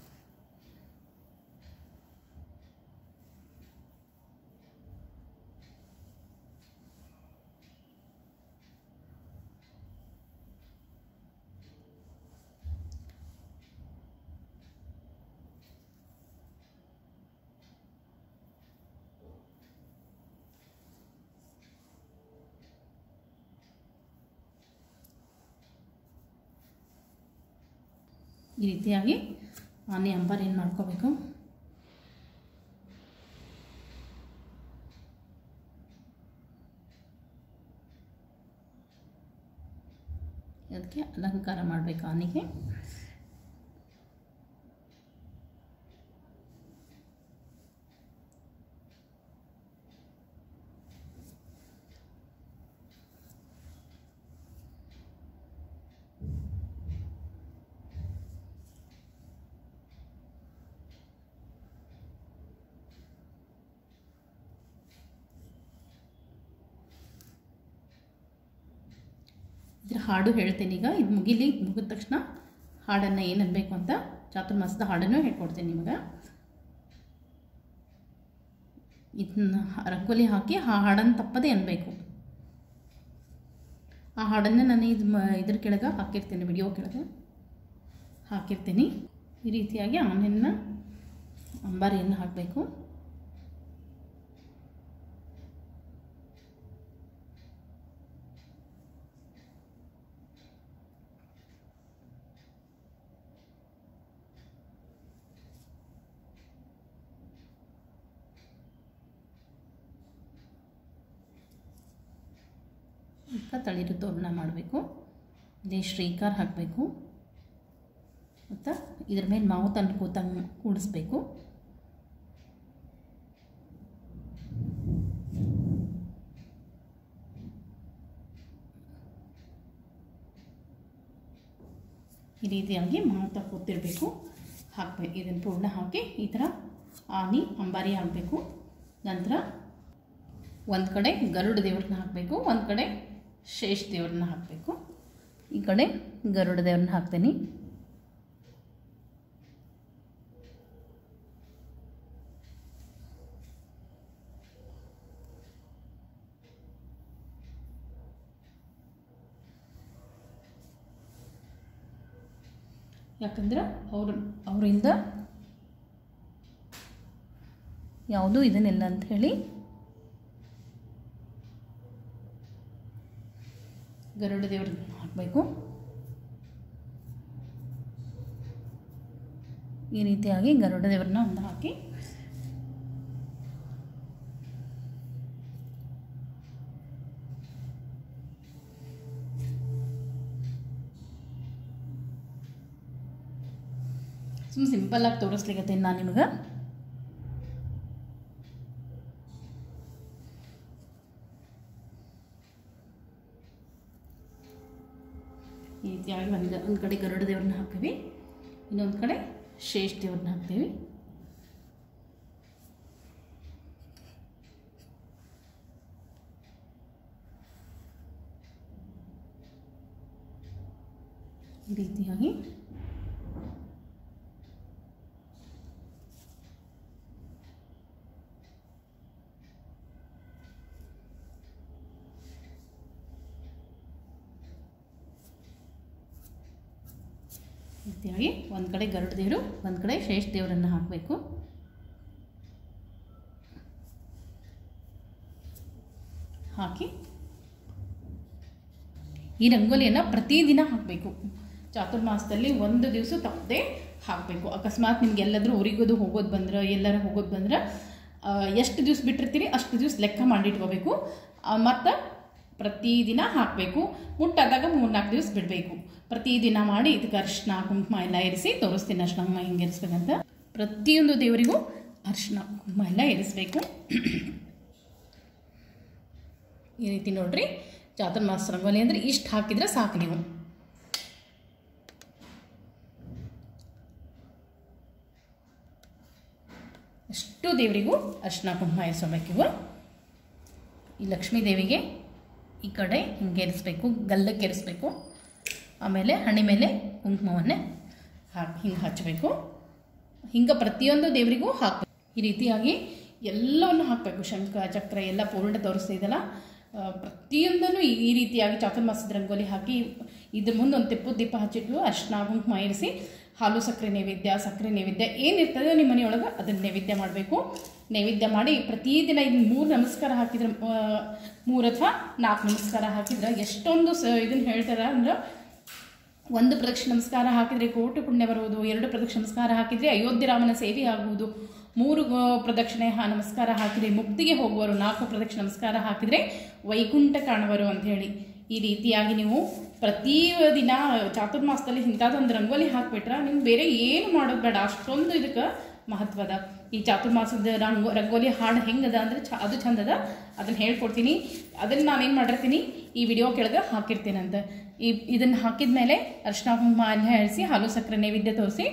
ಈ ರೀತಿಯಾಗಿ ಆನೆ ಅಂಬಾರಿನ ಮಾಡ್ಕೋಬೇಕು ಅದಕ್ಕೆ ಅಲಂಕಾರ ಮಾಡಬೇಕು ಆನೆಗೆ ಇದ್ರ ಹಾಡು ಹೇಳ್ತೇನೆ ಈಗ ಇದು ಮುಗಿಲಿ ಇದ್ ಮುಗಿದ ತಕ್ಷಣ ಹಾಡನ್ನು ಏನು ಅನ್ಬೇಕು ಅಂತ ಚಾತುರ್ಮಾಸದ ಹಾಡನ್ನು ಹೇಳ್ಕೊಡ್ತೇನೆ ನಿಮಗೆ ಇದನ್ನ ರಂಗೋಲಿ ಹಾಕಿ ಆ ಹಾಡನ್ನು ತಪ್ಪದೇ ಅನ್ಬೇಕು ಆ ಹಾಡನ್ನು ನಾನು ಇದು ಮ ಇದ್ರ ಕೆಳಗೆ ಹಾಕಿರ್ತೀನಿ ವಿಡಿಯೋ ಕೆಳಗೆ ಹಾಕಿರ್ತೀನಿ ಈ ರೀತಿಯಾಗಿ ಆನೆಯನ್ನು ಅಂಬಾರಿಯನ್ನು ಹಾಕಬೇಕು ಈಗ ತಳಿರು ತೋರಣ ಮಾಡಬೇಕು ಇಲ್ಲಿ ಶ್ರೀಕಾರ ಹಾಕಬೇಕು ಮತ್ತು ಇದ್ರ ಮೇಲೆ ಮಾವು ತಂದು ಕೂತಂಗೆ ಕೂಡಿಸ್ಬೇಕು ಈ ರೀತಿಯಾಗಿ ಮಾವು ತ ಕೂತಿರಬೇಕು ಹಾಕಬೇಕು ಇದನ್ನು ಪೂರ್ಣ ಹಾಕಿ ಈ ಥರ ಆನಿ ಅಂಬಾರಿ ಹಾಕಬೇಕು ನಂತರ ಒಂದು ಕಡೆ ಗರುಡ ದೇವ್ರನ್ನ ಹಾಕಬೇಕು ಒಂದು ಕಡೆ ಶೇಷ ದೇವ್ರನ್ನ ಹಾಕಬೇಕು ಈ ಕಡೆ ಗರುಡ ದೇವ್ರನ್ನ ಹಾಕ್ತೀನಿ ಯಾಕಂದ್ರೆ ಅವ್ರ ಅವರಿಂದ ಯಾವುದೂ ಇದನ್ನಿಲ್ಲ ಅಂತ ಹೇಳಿ ಗರುಡ ದೇವ್ರನ್ನ ಹಾಕಬೇಕು ಈ ರೀತಿಯಾಗಿ ಗರುಡ ದೇವ್ರನ್ನ ಒಂದು ಹಾಕಿ ಸುಮ್ಮನೆ ಸಿಂಪಲ್ಲಾಗಿ ತೋರಿಸ್ಲಿಕ್ಕೆ ನಾನು ನಿಮಗೆ ಈ ರೀತಿಯಾಗಿ ಒಂದು ಒಂದು ಕಡೆ ಗರುಡ ದೇವ್ರನ್ನ ಹಾಕ್ತೀವಿ ಇನ್ನೊಂದು ಕಡೆ ಶೇಷ ದೇವ್ರನ್ನ ಹಾಕ್ತೀವಿ ಈ ರೀತಿಯಾಗಿ ಈ ರೀತಿಯಾಗಿ ಒಂದು ಕಡೆ ಗರುಡ ದೇವರು ಒಂದು ಕಡೆ ಶೇಷ ದೇವರನ್ನು ಹಾಕಬೇಕು ಹಾಕಿ ಈ ರಂಗೋಲಿಯನ್ನು ಪ್ರತಿದಿನ ಹಾಕಬೇಕು ಚಾತುರ್ಮಾಸದಲ್ಲಿ ಒಂದು ದಿವಸ ತಪ್ಪದೆ ಹಾಕಬೇಕು ಅಕಸ್ಮಾತ್ ನಿಮ್ಗೆ ಎಲ್ಲಾದರೂ ಊರಿಗೋದು ಹೋಗೋದು ಬಂದ್ರೆ ಎಲ್ಲರೂ ಹೋಗೋದು ಬಂದ್ರೆ ಎಷ್ಟು ದಿವ್ಸ ಬಿಟ್ಟಿರ್ತೀರಿ ಅಷ್ಟು ದಿವ್ಸ ಲೆಕ್ಕ ಮಾಡಿಟ್ಕೋಬೇಕು ಮತ್ತು ಪ್ರತಿದಿನ ಹಾಕಬೇಕು ಮುಟ್ಟಾದಾಗ ಮೂರ್ನಾಲ್ಕು ದಿವ್ಸ ಬಿಡಬೇಕು ಪ್ರತಿದಿನ ಮಾಡಿ ಇದಕ್ಕೆ ಅರಿಶಿನ ಕುಂಕುಮ ಎಲ್ಲ ಇರಿಸಿ ತೋರಿಸ್ತೀನಿ ಅರಿಶಿನ ಕುಂಕುಮ ಹೆಂಗೆ ಇರಿಸ್ಬೇಕಂತ ಪ್ರತಿಯೊಂದು ದೇವರಿಗೂ ಅರಿಶಿನ ಕುಂಕುಮ ಎಲ್ಲ ಇರಿಸ್ಬೇಕು ಈ ರೀತಿ ನೋಡ್ರಿ ಚಾತುರ್ಮಾಸ ರಂಗೋಲಿ ಅಂದರೆ ಇಷ್ಟು ಹಾಕಿದ್ರೆ ಸಾಕು ನೀವು ಅಷ್ಟು ದೇವರಿಗೂ ಅರ್ಶಿನ ಕುಂಕುಮ ಇರಿಸಬೇಕು ಈ ಲಕ್ಷ್ಮೀ ದೇವಿಗೆ ಈ ಕಡೆ ಹಿಂಗೆ ಇರಿಸ್ಬೇಕು ಗಲ್ಲಕ್ಕೆ ಇರಿಸ್ಬೇಕು ಆಮೇಲೆ ಹಣೆ ಮೇಲೆ ಕುಂಕುಮವನ್ನೇ ಹಾಕಿ ಹಿಂಗೆ ಹಚ್ಚಬೇಕು ಹಿಂಗೆ ಪ್ರತಿಯೊಂದು ದೇವರಿಗೂ ಹಾಕಬೇಕು ಈ ರೀತಿಯಾಗಿ ಎಲ್ಲವನ್ನು ಹಾಕಬೇಕು ಶಂಖ ಚಕ್ರ ಎಲ್ಲ ಪೂರ್ಣ ತೋರಿಸ್ತಿದ್ದಲ್ಲ ಪ್ರತಿಯೊಂದನ್ನು ಈ ಈ ರೀತಿಯಾಗಿ ಚಾತುರ್ಮಾಸದ ರಂಗೋಲಿ ಹಾಕಿ ಇದ್ರ ಮುಂದೆ ಒಂದು ತೆಪ್ಪು ದೀಪ ಹಚ್ಚಿಟ್ಟು ಅರ್ಶಿನ ಕುಂಕುಮ ಇರಿಸಿ ಹಾಲು ಸಕ್ಕರೆ ನೈವೇದ್ಯ ಸಕ್ಕರೆ ನೈವೇದ್ಯ ಏನಿರ್ತದೆ ನಿಮ್ಮ ಮನೆಯೊಳಗೆ ಅದನ್ನು ನೈವೇದ್ಯ ಮಾಡಬೇಕು ನೈವೇದ್ಯ ಮಾಡಿ ಪ್ರತಿದಿನ ಇದನ್ನ ಮೂರು ನಮಸ್ಕಾರ ಹಾಕಿದ್ರೆ ಆ, ಮೂರು ಅಥವಾ ನಾಲ್ಕು ನಮಸ್ಕಾರ ಹಾಕಿದ್ರೆ ಎಷ್ಟೊಂದು ಸ ಇದನ್ನು ಹೇಳ್ತಾರೆ ಅಂದ್ರೆ ಒಂದು ಪ್ರದಕ್ಷಿಣ ನಮಸ್ಕಾರ ಹಾಕಿದರೆ ಕೋಟಿ ಪುಣ್ಯ ಬರುವುದು ಎರಡು ಪ್ರದಕ್ಷಿಣ ನಮಸ್ಕಾರ ಹಾಕಿದರೆ ಅಯೋಧ್ಯೆ ರಾಮನ ಸೇವೆ ಆಗುವುದು ಮೂರು ಗೋ- ಪ್ರದಕ್ಷಿಣೆ ಹಾ ನಮಸ್ಕಾರ ಹಾಕಿದರೆ ಮುಕ್ತಿಗೆ ಹೋಗುವರು ನಾಲ್ಕು ಪ್ರದಕ್ಷಿಣ ನಮಸ್ಕಾರ ಹಾಕಿದರೆ ವೈಕುಂಠ ಕಾಣುವರು ಅಂತ ಹೇಳಿ ಈ ರೀತಿಯಾಗಿ ನೀವು ಪ್ರತಿ ದಿನ ಚಾತುರ್ಮಾಸದಲ್ಲಿ ಇಂಥದ್ದೊಂದು ರಂಗೋಲಿ ಹಾಕ್ಬಿಟ್ರೆ ನಿಮ್ಗೆ ಬೇರೆ ಏನು ಮಾಡೋದು ಬೇಡ ಅಷ್ಟೊಂದು ಇದಕ್ಕೆ ಮಹತ್ವದ ಈ ಚಾತುರ್ಮಾಸದ ರಂಗೋ ರಂಗೋಲಿ ಹಾಡು ಹೆಂಗದ ಅಂದ್ರೆ ಚ ಅದು ಚಂದದ ಅದನ್ನು ಹೇಳ್ಕೊಡ್ತೀನಿ ಅದನ್ನು ನಾನೇನು ಮಾಡಿರ್ತೀನಿ ಈ ವಿಡಿಯೋ ಕೆಳಗೆ ಹಾಕಿರ್ತೀನಂತ ಈ ಇದನ್ನು ಹಾಕಿದ ಮೇಲೆ ಅರ್ಶಿನ ಕುಂಕುಮ ಎಲ್ಲ ಹೇಳಿಸಿ ಹಾಲು ಸಕ್ಕರೆ ನೈವೇದ್ಯ ತೋರಿಸಿ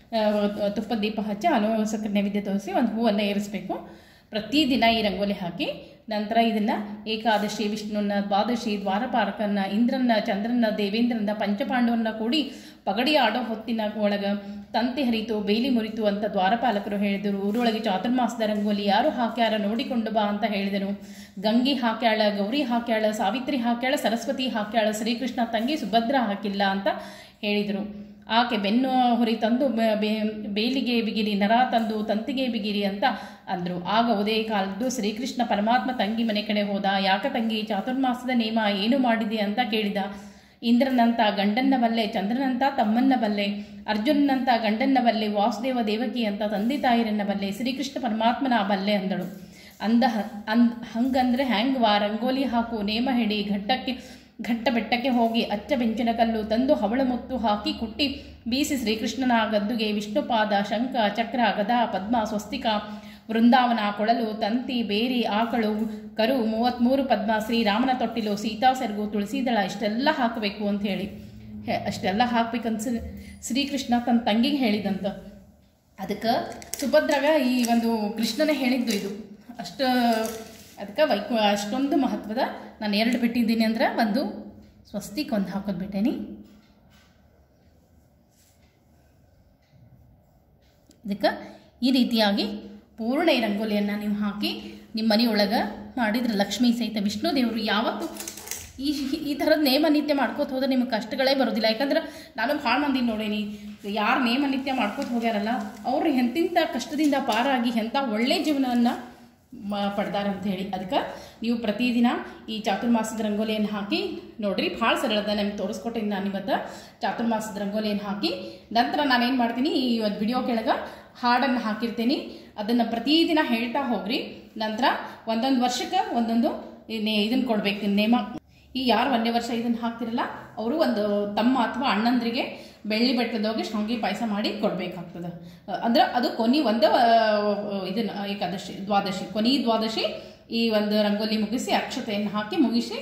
ತುಪ್ಪದ ದೀಪ ಹಚ್ಚಿ ಹಾಲು ಸಕ್ಕರೆ ನೈವೇದ್ಯ ತೋರಿಸಿ ಒಂದು ಹೂವನ್ನು ಏರಿಸಬೇಕು ಪ್ರತಿದಿನ ಈ ರಂಗೋಲಿ ಹಾಕಿ ನಂತರ ಇದನ್ನು ಏಕಾದಶಿ ವಿಷ್ಣುನ ದ್ವಾದಶಿ ದ್ವಾರಪಾಲಕನ್ನ ಇಂದ್ರನ ಚಂದ್ರನ ದೇವೇಂದ್ರನ ಪಂಚಪಾಂಡವನ್ನ ಕೂಡಿ ಪಗಡಿ ಆಡೋ ಹೊತ್ತಿನ ಒಳಗೆ ತಂತಿ ಹರಿತು ಬೇಲಿ ಮುರಿತು ಅಂತ ದ್ವಾರಪಾಲಕರು ಹೇಳಿದರು ಊರೊಳಗೆ ಚಾತುರ್ಮಾಸದ ರಂಗೋಲಿ ಯಾರು ಹಾಕ್ಯಾರ ನೋಡಿಕೊಂಡು ಬಾ ಅಂತ ಹೇಳಿದರು ಗಂಗಿ ಹಾಕ್ಯಾಳ ಗೌರಿ ಹಾಕ್ಯಾಳ ಸಾವಿತ್ರಿ ಹಾಕ್ಯಾಳ ಸರಸ್ವತಿ ಹಾಕ್ಯಾಳ ಶ್ರೀಕೃಷ್ಣ ತಂಗಿ ಸುಭದ್ರ ಹಾಕಿಲ್ಲ ಅಂತ ಹೇಳಿದರು ಆಕೆ ಬೆನ್ನು ಹೊರಿ ತಂದು ಬೆ- ಬೆ- ಬೇಲಿಗೆ ಬಿಗಿರಿ ನರ ತಂದು ತಂತಿಗೆ ಬಿಗಿರಿ ಅಂತ ಅಂದರು ಆಗ ಉದಯ ಕಾಲದ್ದು ಶ್ರೀಕೃಷ್ಣ ಪರಮಾತ್ಮ ತಂಗಿ ಮನೆ ಕಡೆ ಹೋದ ಯಾಕ ತಂಗಿ ಚಾತುರ್ಮಾಸದ ನೇಮ ಏನು ಮಾಡಿದೆ ಅಂತ ಕೇಳಿದ ಇಂದ್ರನಂತ ಗಂಡನ್ನ ಬಲ್ಲೆ ಚಂದ್ರನಂತ ತಮ್ಮನ್ನ ಬಲ್ಲೆ ಅರ್ಜುನನಂತ ಗಂಡನ್ನ ಬಲ್ಲೆ ವಾಸುದೇವ ದೇವಕಿ ಅಂತ ತಂದೆ ತಾಯಿರನ್ನ ಬಲ್ಲೆ ಶ್ರೀಕೃಷ್ಣ ಪರಮಾತ್ಮನ ಬಲ್ಲೆ ಅಂದಳು ಅಂದ ಹ- ಅಂದ್ ಹಂಗಂದ್ರೆ ಹ್ಯಾಂಗ್ ವಾ ರಂಗೋಲಿ ಹಾಕು ನೇಮ ಹಿಡಿ ಘಟ್ಟಕ್ಕೆ ಘಟ್ಟ ಬೆಟ್ಟಕ್ಕೆ ಹೋಗಿ ಅಚ್ಚ ಬೆಂಚಿನ ಕಲ್ಲು ತಂದು ಹವಳ ಮುತ್ತು ಹಾಕಿ ಕುಟ್ಟಿ ಬೀಸಿ ಶ್ರೀಕೃಷ್ಣನ ಗದ್ದುಗೆ ವಿಷ್ಣುಪಾದ ಶಂಖ ಚಕ್ರ ಗದಾ ಪದ್ಮ ಸ್ವಸ್ತಿಕ ವೃಂದಾವನ ಕೊಳಲು ತಂತಿ ಬೇರಿ ಆಕಳು ಕರು ಮೂವತ್ತ್ಮೂರು ಪದ್ಮ ಶ್ರೀರಾಮನ ತೊಟ್ಟಿಲು ಸೀತಾ ಸೆರಗು ತುಳಸಿದಳ ಇಷ್ಟೆಲ್ಲ ಹಾಕಬೇಕು ಅಂತ ಹೇಳಿ ಹೆ- ಅಷ್ಟೆಲ್ಲ ಹಾಕ್ಬೇಕಂತ ಶ್ರೀ- ಶ್ರೀಕೃಷ್ಣ ತನ್ನ ತಂಗಿಗೆ ಹೇಳಿದಂತ ಅದಕ್ಕೆ ಸುಭದ್ರಾಗ ಈ ಒಂದು ಕೃಷ್ಣನೇ ಹೇಳಿದ್ದು ಇದು ಅಷ್ಟು ಅದಕ್ಕೆ ವೈಕು ಅಷ್ಟೊಂದು ಮಹತ್ವದ ನಾನು ಎರಡು ಬಿಟ್ಟಿದ್ದೀನಿ ಅಂದ್ರೆ ಒಂದು ಸ್ವಸ್ತಿಕ್ ಒಂದು ಹಾಕೋದು ಬಿಟ್ಟೇನಿ ಅದಕ್ಕೆ ಈ ರೀತಿಯಾಗಿ ಪೂರ್ಣ ಈ ರಂಗೋಲಿಯನ್ನು ನೀವು ಹಾಕಿ ನಿಮ್ಮ ಮನೆಯೊಳಗೆ ಮಾಡಿದ್ರೆ ಲಕ್ಷ್ಮೀ ಸಹಿತ ವಿಷ್ಣು ದೇವರು ಯಾವತ್ತು ಈ ಈ ಥರದ ನೇಮ ನಿತ್ಯ ಮಾಡ್ಕೋತ ಹೋದ್ರೆ ನಿಮಗೆ ಕಷ್ಟಗಳೇ ಬರೋದಿಲ್ಲ ಯಾಕಂದ್ರೆ ನಾನು ಭಾಳ ಮಂದಿ ನೋಡೇನಿ ಯಾರು ನೇಮ ನಿತ್ಯ ಮಾಡ್ಕೋತ ಹೋಗ್ಯಾರಲ್ಲ ಅವರು ಎಂತಿಂಥ ಕಷ್ಟದಿಂದ ಪಾರಾಗಿ ಎಂಥ ಒಳ್ಳೆ ಜೀವನವನ್ನು ಮ ಪಡ್ದಾರ ಅಂತ ಹೇಳಿ ಅದಕ್ಕೆ ನೀವು ಪ್ರತಿದಿನ ಈ ಚಾತುರ್ಮಾಸದ ರಂಗೋಲಿಯನ್ನು ಹಾಕಿ ನೋಡ್ರಿ ಭಾಳ ಸರಳದ ನಿಮ್ಗೆ ತೋರಿಸ್ಕೊಟ್ಟಿನಿ ನಾನು ಇವತ್ತು ಚಾತುರ್ಮಾಸದ ರಂಗೋಲಿಯನ್ನು ಹಾಕಿ ನಂತರ ನಾನೇನು ಮಾಡ್ತೀನಿ ಈ ಒಂದು ವಿಡಿಯೋ ಕೆಳಗೆ ಹಾಡನ್ನು ಹಾಕಿರ್ತೀನಿ ಅದನ್ನು ಪ್ರತಿದಿನ ಹೇಳ್ತಾ ಹೋಗ್ರಿ ನಂತರ ಒಂದೊಂದು ವರ್ಷಕ್ಕೆ ಒಂದೊಂದು ಇದನ್ನು ಕೊಡ್ಬೇಕು ನೇಮ ಈ ಯಾರು ಒಂದೇ ವರ್ಷ ಇದನ್ನು ಹಾಕ್ತಿರಲ್ಲ ಅವರು ಒಂದು ತಮ್ಮ ಅಥವಾ ಅಣ್ಣಂದ್ರಿಗೆ ಬೆಳ್ಳಿ ಬೆಟ್ಟದೋಗಿ ಶಾವಿಗೆ ಪಾಯಸ ಮಾಡಿ ಕೊಡಬೇಕಾಗ್ತದೆ ಅಂದ್ರೆ ಅದು ಕೊನೆ ಒಂದು ಇದನ್ನು ಏಕಾದಶಿ ದ್ವಾದಶಿ ಕೊನೆ ದ್ವಾದಶಿ ಈ ಒಂದು ರಂಗೋಲಿ ಮುಗಿಸಿ ಅಕ್ಷತೆಯನ್ನು ಹಾಕಿ ಮುಗಿಸಿ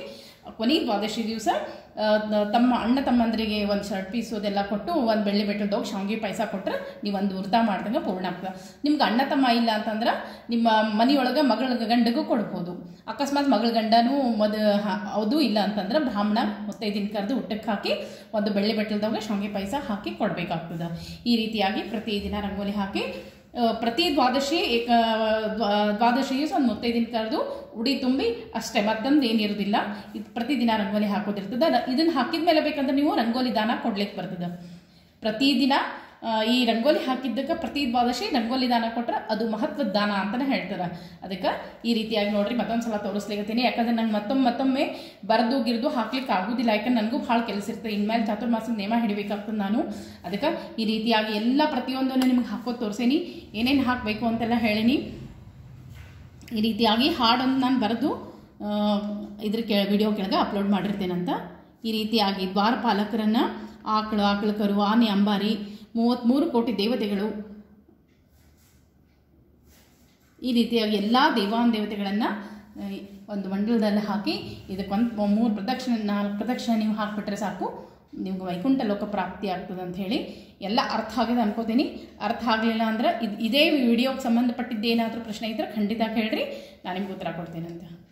ಕೊನೆ ದ್ವಾದಶಿ ದಿವಸ ತಮ್ಮ ಅಣ್ಣ ತಮ್ಮಂದರಿಗೆ ಒಂದು ಶರ್ಟ್ ಪೀಸು ಅದೆಲ್ಲ ಕೊಟ್ಟು ಒಂದು ಬೆಳ್ಳಿ ಬೆಟ್ಟದೋಗಿ ಶಾವಿಗೆ ಪಾಯಸ ಕೊಟ್ಟರೆ ನೀವು ಒಂದು ವ್ರತ ಮಾಡ್ದಂಗೆ ಪೂರ್ಣ ಆಗ್ತದೆ ನಿಮ್ಗೆ ಅಣ್ಣ ತಮ್ಮ ಇಲ್ಲ ಅಂತಂದ್ರೆ ನಿಮ್ಮ ಮನೆಯೊಳಗೆ ಮಗಳ ಗಂಡಗೂ ಕೊಡ್ಬೋದು ಅಕಸ್ಮಾತ್ ಮಗಳ ಗಂಡನೂ ಮದ ಅದು ಇಲ್ಲ ಅಂತಂದ್ರೆ ಬ್ರಾಹ್ಮಣ ಮುತ್ತೈದಿನ ಕರೆದು ಊಟಕ್ಕೆ ಹಾಕಿ ಒಂದು ಬೆಳ್ಳಿ ಬೆಟ್ಟಲ್ದಾಗ ಶಾವಿಗೆ ಪಾಯಸ ಹಾಕಿ ಕೊಡಬೇಕಾಗ್ತದೆ ಈ ರೀತಿಯಾಗಿ ಪ್ರತಿದಿನ ರಂಗೋಲಿ ಹಾಕಿ ಆ, ಪ್ರತಿ ದ್ವಾದಶಿ ಏಕ ದ್ವಾ- ದ್ವಾದಶಿಯು ಒಂದು ಮುತ್ತೈದಿನ ಕರೆದು ಉಡಿ ತುಂಬಿ ಅಷ್ಟೇ ಮತ್ತೊಂದು ಏನಿರೋದಿಲ್ಲ ಇದು ಪ್ರತಿದಿನ ರಂಗೋಲಿ ಹಾಕೋದಿರ್ತದೆ ಅದ- ಇದನ್ನ ಹಾಕಿದ ಮೇಲೆ ಬೇಕಂದ್ರೆ ನೀವು ರಂಗೋಲಿ ದಾನ ಕೊಡ್ಲಿಕ್ಕೆ ಬರ್ತದೆ ಪ್ರತಿದಿನ ಆ, ಈ ರಂಗೋಲಿ ಹಾಕಿದ್ದಕ್ಕೆ ಪ್ರತಿ ದ್ವಾದಶಿ ರಂಗೋಲಿ ದಾನ ಕೊಟ್ರೆ ಅದು ಮಹತ್ವದ ದಾನ ಅಂತಲೇ ಹೇಳ್ತಾರೆ ಅದಕ್ಕೆ ಈ ರೀತಿಯಾಗಿ ನೋಡ್ರಿ ಮತ್ತೊಂದು ಸಲ ತೋರಿಸ್ಲಿಕತ್ತೀನಿ ಯಾಕಂದ್ರೆ ನಂಗೆ ಮತ್ತೊಮ್ಮೆ ಮತ್ತೊಮ್ಮೆ ಬರೆದು ಗಿರ್ದು ಹಾಕ್ಲಿಕ್ಕೆ ಆಗೋದಿಲ್ಲ ಯಾಕಂದ್ರೆ ನನಗೂ ಭಾಳ ಕೆಲಸ ಇರ್ತದೆ ಇನ್ಮೇಲೆ ಚಾತುರ್ಮಾಸದ ನೇಮ ಹಿಡಿಬೇಕಾಗ್ತದೆ ನಾನು ಅದಕ್ಕೆ ಈ ರೀತಿಯಾಗಿ ಎಲ್ಲ ಪ್ರತಿಯೊಂದನ್ನು ನಿಮ್ಗೆ ಹಾಕೋದು ತೋರಿಸೇನಿ ಏನೇನು ಹಾಕಬೇಕು ಅಂತೆಲ್ಲ ಹೇಳೀನಿ ಈ ರೀತಿಯಾಗಿ ಹಾಡನ್ನು ನಾನು ಬರೆದು ಇದ್ರ ಕೆ ವಿಡಿಯೋ ಕೆಳಗೆ ಅಪ್ಲೋಡ್ ಮಾಡಿರ್ತೇನಂತ ಈ ರೀತಿಯಾಗಿ ದ್ವಾರಪಾಲಕರನ್ನು ಆಕಳು ಆಕಳು ಕರು ಆನೆ ಅಂಬಾರಿ ಮೂವತ್ತ್ಮೂರು ಕೋಟಿ ದೇವತೆಗಳು ಈ ರೀತಿಯಾಗಿ ಎಲ್ಲ ದೇವಾನ್ ದೇವತೆಗಳನ್ನು ಒಂದು ಮಂಡಲದಲ್ಲಿ ಹಾಕಿ ಇದಕ್ಕೊಂದು ಮೂರು ಪ್ರದಕ್ಷಿಣೆ ನಾಲ್ಕು ಪ್ರದಕ್ಷಿಣೆ ನೀವು ಹಾಕಿಬಿಟ್ರೆ ಸಾಕು ನಿಮ್ಗೆ ವೈಕುಂಠ ಲೋಕ ಪ್ರಾಪ್ತಿ ಆಗ್ತದೆ ಅಂತ ಹೇಳಿ ಎಲ್ಲ ಅರ್ಥ ಆಗಿದೆ ಅನ್ಕೋತೀನಿ ಅರ್ಥ ಆಗಲಿಲ್ಲ ಅಂದ್ರೆ ಇದು ಇದೇ ವಿಡಿಯೋಗೆ ಸಂಬಂಧಪಟ್ಟಿದ್ದೇನಾದರೂ ಪ್ರಶ್ನೆ ಇದ್ದರೆ ಖಂಡಿತ ಕೇಳ್ರಿ ನಾನು ನಿಮ್ಗೆ ಉತ್ತರ ಕೊಡ್ತೇನೆ ಅಂತ